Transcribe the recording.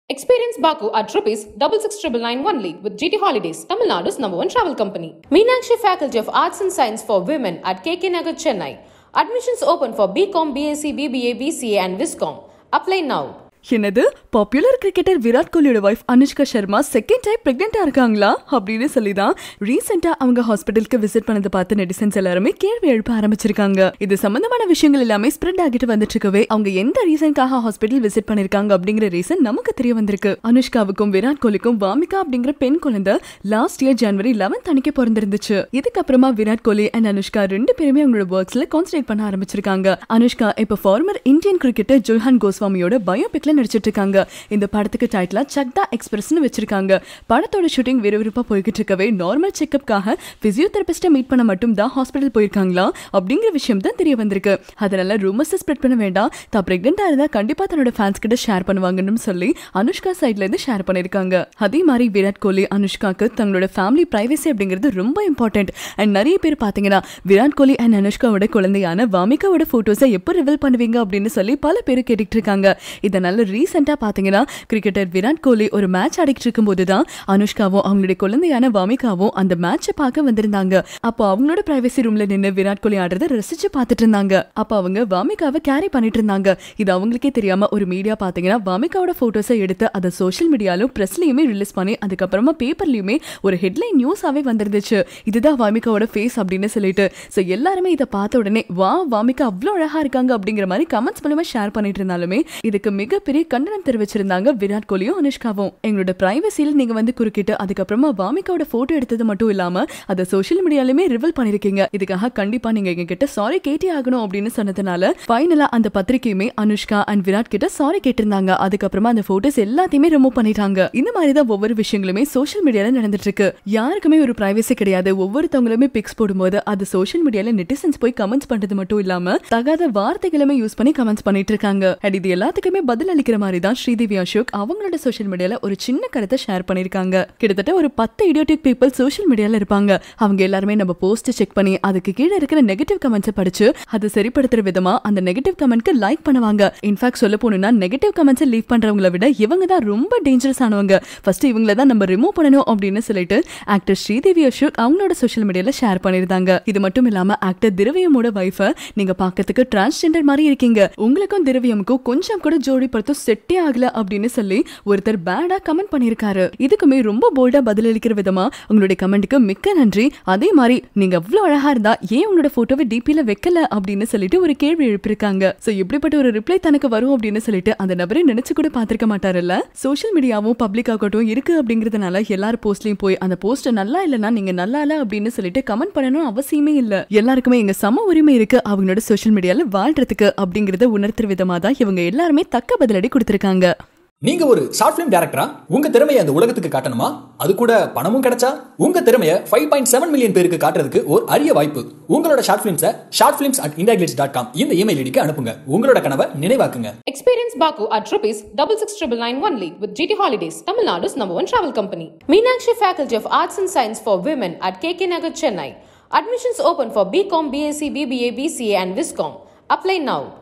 Experience Baku at rupees double six triple nine only with GT Holidays, Tamil Nadu's number one travel company. Meenakshi Faculty of Arts and Science for Women at KK Nagar, Chennai. Admissions open for BCom, BSc, BBA, BCA and Viscom. Apply now. என்னது popular cricketer Virat கோலியோட wife Anushka Sharma second time பிரெக்னெண்டா இருக்காங்களா அப்படின்னு சொல்லி தான் ரீசெண்டா அவங்க ஹாஸ்பிட்டலுக்கு விசிட் பண்ணதை பார்த்து நெட்டிசன்ஸ் எல்லாருமே கேள்வி எழுப்ப ஆரம்பிச்சிருக்காங்க இது சம்பந்தமான விஷயங்கள் எல்லாமே ஸ்ப்ரெட் ஆகிட்டு வந்துட்டு இருக்கவே அவங்க எந்த ரீசனுக்காக ஹாஸ்பிட்டல் விசிட் பண்ணிருக்காங்க அப்படிங்கிற ரீசன் நமக்கு தெரிய வந்திருக்கு அனுஷ்காவுக்கும் விராட் கோலிக்கும் வாமிகா அப்படிங்கிற பெண் குழந்தை லாஸ்ட் இயர் ஜனவரி லெவன்த் அன்னைக்கு பிறந்திருந்துச்சு இதுக்கப்புறமா விராட் கோலி அண்ட் அனுஷ்கா ரெண்டு பேருமே அவங்களோட ஒர்க்ஸ்ல கான்சன்ட்ரேட் பண்ண ஆரம்பிச்சிருக்காங்க அனுஷ்கா இப்ப ஃபார்மர் இந்தியன் கிரிக்கெட்டர் ஜுல்ஹான் கோஸ்வாமியோட பயோபிக்ல நடிச்சிட்டு இருக்காங்க இந்த படத்துக்கு டைட்டிலா சக்தா எக்ஸ்பிரஸ்னு வச்சிருக்காங்க படத்தோட ஷூட்டிங் விறுவிறுப்பா போய்கிட்டு இருக்கவே நார்மல் செக்அப்காக பிசியோதெரபிஸ்ட மீட் பண்ண மட்டும் தான் ஹாஸ்பிட்டல் போயிருக்காங்களா அப்படிங்கிற விஷயம் தான் தெரிய வந்திருக்கு அதனால ரூமர்ஸ் ஸ்ப்ரெட் பண்ண வேண்டாம் தான் பிரெக்னெண்டா இருந்தா கண்டிப்பா தன்னோட ஃபேன்ஸ் கிட்ட ஷேர் பண்ணுவாங்கன்னு சொல்லி அனுஷ்கா சைட்ல இருந்து ஷேர் பண்ணிருக்காங்க அதே மாதிரி விராட் கோலி அனுஷ்காக்கு தங்களோட ஃபேமிலி பிரைவசி அப்படிங்கிறது ரொம்ப இம்பார்ட்டன்ட் அண்ட் நிறைய பேர் பாத்தீங்கன்னா விராட் கோலி அண்ட் அனுஷ்காவோட குழந்தையான வாமிகாவோட போட்டோஸை எப்போ ரிவீல் பண்ணுவீங்க அப்படின்னு சொல்லி பல பேர் கேட்டுட்டு இருக்காங்க இதனால ரீசெண்டா பாத்தீங்கன்னா கிரிக்கெட்டர் விராட் கோலி ஒரு மேட்ச் ஆடிக்கிட்டு இருக்கும்போது தான் அனுஷ்காவும் அவங்களுடைய குழந்தையான வாமிகாவும் அந்த மேட்சை பார்க்க வந்திருந்தாங்க அப்போ அவங்களோட பிரைவசி ரூம்ல நின்று விராட் கோலி ஆடுறத ரசிச்சு பார்த்துட்டு இருந்தாங்க அப்போ அவங்க வாமிகாவை கேரி பண்ணிட்டு இருந்தாங்க இது அவங்களுக்கே தெரியாம ஒரு மீடியா பாத்தீங்கன்னா வாமிகாவோட போட்டோஸை எடுத்து அதை சோஷியல் மீடியாலும் பிரஸ்லயுமே ரிலீஸ் பண்ணி அதுக்கப்புறமா பேப்பர்லயுமே ஒரு ஹெட்லைன் நியூஸாவே வந்திருந்துச்சு இதுதான் வாமிகாவோட ஃபேஸ் அப்படின்னு சொல்லிட்டு ஸோ எல்லாருமே இதை பார்த்த உடனே வா வாமிகா அவ்வளோ அழகா இருக்காங்க அப்படிங்கிற மாதிரி கமெண்ட்ஸ் மூலமா ஷேர் பண்ணிட்டு இருந்தாலுமே இதுக்கு மிகப்பெரிய கண்டனம் தெரிவிச்சிருந்தாங்க விராட் கோலியும் அனுஷ்காவும் எங்களோட பிரைவசியில் நீங்க வந்து குறுக்கிட்டு அதுக்கப்புறமா வாமிகாவோட போட்டோ எடுத்தது மட்டும் இல்லாம அதை சோஷியல் மீடியாலுமே ரிவல் பண்ணிருக்கீங்க இதுக்காக கண்டிப்பா நீங்க எங்க கிட்ட சாரி கேட்டே ஆகணும் அப்படின்னு சொன்னதுனால ஃபைனலா அந்த பத்திரிகையுமே அனுஷ்கா அண்ட் விராட் கிட்ட சாரி கேட்டிருந்தாங்க அதுக்கப்புறமா அந்த போட்டோஸ் எல்லாத்தையுமே ரிமூவ் பண்ணிட்டாங்க இந்த மாதிரி தான் ஒவ்வொரு விஷயங்களுமே சோஷியல் மீடியால நடந்துட்டு இருக்கு யாருக்குமே ஒரு பிரைவசி கிடையாது ஒவ்வொருத்தவங்களுமே பிக்ஸ் போடும்போது அது சோஷியல் மீடியால நெட்டிசன்ஸ் போய் கமெண்ட்ஸ் பண்றது மட்டும் இல்லாம தகாத வார்த்தைகளுமே யூஸ் பண்ணி கமெண்ட்ஸ் பண்ணிட்டு இருக்காங்க அண்ட் இது எல்லாத்துக்குமே பதில் அளிக்கிற மாதிரி தான் ஸ்ரீதேவி அசோக் அவங்களோட சோஷியல் மீடியால ஒரு சின்ன கருத்தை ஷேர் பண்ணிருக்காங்க கிட்டத்தட்ட ஒரு பத்து இடியோட்டிக் பீப்புள் சோஷியல் மீடியால இருப்பாங்க அவங்க எல்லாருமே நம்ம போஸ்ட் செக் பண்ணி அதுக்கு கீழே இருக்கிற நெகட்டிவ் கமெண்ட்ஸ் படிச்சு அதை சரிப்படுத்துற விதமா அந்த நெகட்டிவ் கமெண்ட்க்கு லைக் பண்ணுவாங்க இன்ஃபேக்ட் சொல்ல போனா நெகட்டிவ் கமெண்ட்ஸ் லீவ் பண்றவங்களை விட இவங்க தான் ரொம்ப டேஞ்சரஸ் ஆனவங்க ஃபர்ஸ்ட் இவங்கள தான் நம்ம ரிமூவ் பண்ணணும் அப்படின்னு சொல்லிட்டு ஆக்டர் ஸ்ரீதேவி அசோக் அவங்களோட சோஷியல் மீடியால ஷேர் பண்ணிருந்தாங்க இது மட்டும் இல்லாம ஆக்டர் திரவியமோட வைஃப நீங்க பாக்கிறதுக்கு டிரான்ஸ்ஜெண்டர் மாதிரி இருக்கீங்க உங்களுக்கும் திரவியமுக்கும் கொஞ்சம் கூட ஜோடி படுத்தும் செட்டே ஆகல அப்படின்னு சொல்லி ஒருத்தர் பேடா கமெண்ட் பண்ணிருக்காரு இதுக்குமே ரொம்ப போல்டா பதிலளிக்கிற விதமா உங்களுடைய கமெண்ட்டுக்கு மிக்க நன்றி அதே மாதிரி நீங்க அவ்வளவு அழகா இருந்தா ஏன் உங்களோட போட்டோவை டிபில வைக்கல அப்படின்னு சொல்லிட்டு ஒரு கேள்வி எழுப்பியிருக்காங்க சோ இப்படிப்பட்ட ஒரு ரிப்ளை தனக்கு வரும் அப்படின்னு சொல்லிட்டு அந்த நபரை நினைச்சு கூட பாத்திருக்க மாட்டாருல்ல சோஷியல் மீடியாவும் பப்ளிக் ஆகட்டும் இருக்கு அப்படிங்கறதுனால எல்லார் போஸ்ட்லயும் போய் அந்த போஸ்ட் நல்லா இல்லைன்னா நீங்க நல்லா இல்ல அப்படின்னு சொல்லிட்டு கமெண்ட் பண்ணணும் அவசியமே இல்ல எல்லாருக்குமே இங்க சம உரிமை இருக்கு அவங்களோட சோஷியல் மீடியால வாழ்றதுக்கு அப்படிங்கறத உணர்த்துற விதமா தான் இவங்க எல்லாருமே தக்க பதிலடி கொடுத்திருக்காங்க நீங்க ஒரு ஷார்ட் பிலிம் டேரக்டரா உங்க திறமையை அந்த உலகத்துக்கு காட்டணுமா அது கூட பணமும் கிடைச்சா உங்க திறமையை ஃபைவ் பாயிண்ட் செவன் மில்லியன் பேருக்கு காட்டுறதுக்கு ஒரு அரிய வாய்ப்பு உங்களோட ஷார்ட் பிலிம்ஸை short films at India dot com இந்த இமெயில் ஐடிக்கு அனுப்புங்க உங்களோட கனவை நினைவாக்குங்க Experience Baku at rupees double six triple nine only with GT Holidays, Tamil Nadu's number one travel company. Meenakshi Faculty of Arts and Science for Women at KK Nagar, Chennai. Admissions open for BCom, BSc, BBA, BCA and Viscom. Apply now.